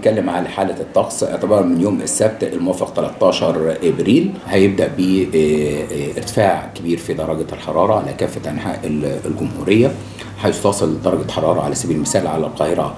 بنتكلم على حاله الطقس اعتبارا من يوم السبت الموافق 13 ابريل هيبدا بارتفاع كبير في درجه الحراره على كافه انحاء الجمهوريه حيث تصل درجه حراره على سبيل المثال على القاهره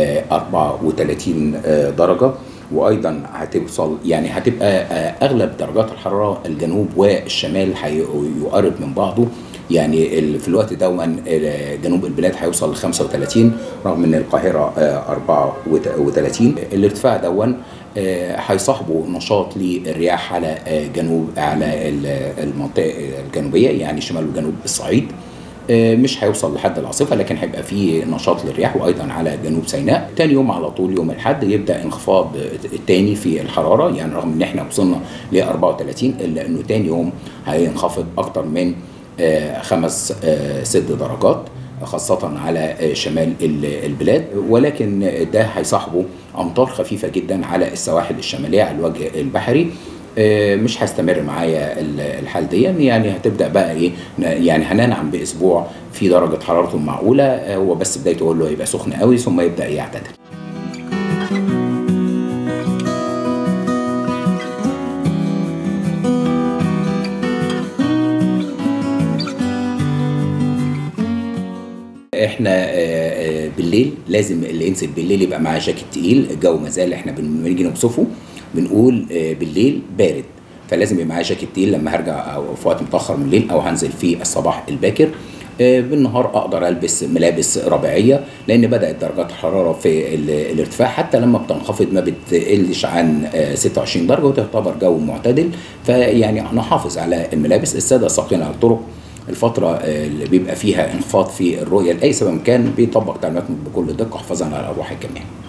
34 درجه وايضا هتوصل يعني هتبقى اغلب درجات الحراره الجنوب والشمال هيقرب من بعضه يعني في الوقت ده جنوب البلاد هيوصل ل 35 رغم ان القاهره 34 الارتفاع دون هيصاحبه نشاط للرياح على جنوب على المنطقه الجنوبيه يعني شمال وجنوب الصعيد مش هيوصل لحد العاصفه لكن هيبقى في نشاط للرياح وايضا على جنوب سيناء تاني يوم على طول يوم الاحد يبدا انخفاض الثاني في الحراره يعني رغم ان احنا وصلنا ل 34 الا انه تاني يوم هينخفض اكتر من خمس ست درجات خاصة على شمال البلاد ولكن ده هيصاحبه أمطار خفيفة جدا على السواحل الشمالية على الوجه البحري مش هستمر معايا الحال دي يعني هتبدا بقى ايه يعني هننعم باسبوع في درجه حرارته معقوله هو بس بدايته اقول له يبقى سخن قوي ثم يبدا يعتدل احنا بالليل لازم اللي ينزل بالليل يبقى معاه جاكيت تقيل الجو ما زال احنا بنيجي نوصفه بنقول بالليل بارد فلازم يبقى معايا جاكيت تقيل لما هرجع او في وقت متاخر من الليل او هنزل في الصباح الباكر بالنهار اقدر البس ملابس ربيعيه لان بدات درجات الحراره في الارتفاع حتى لما بتنخفض ما بتقلش عن 26 درجه وتعتبر جو معتدل فيعني نحافظ على الملابس الساده الساقين على الطرق الفترة اللي بيبقى فيها انخفاض في الرؤية لأي سبب كان بيطبق تعليماتهم بكل دقة حفاظا على أرواح الجميع.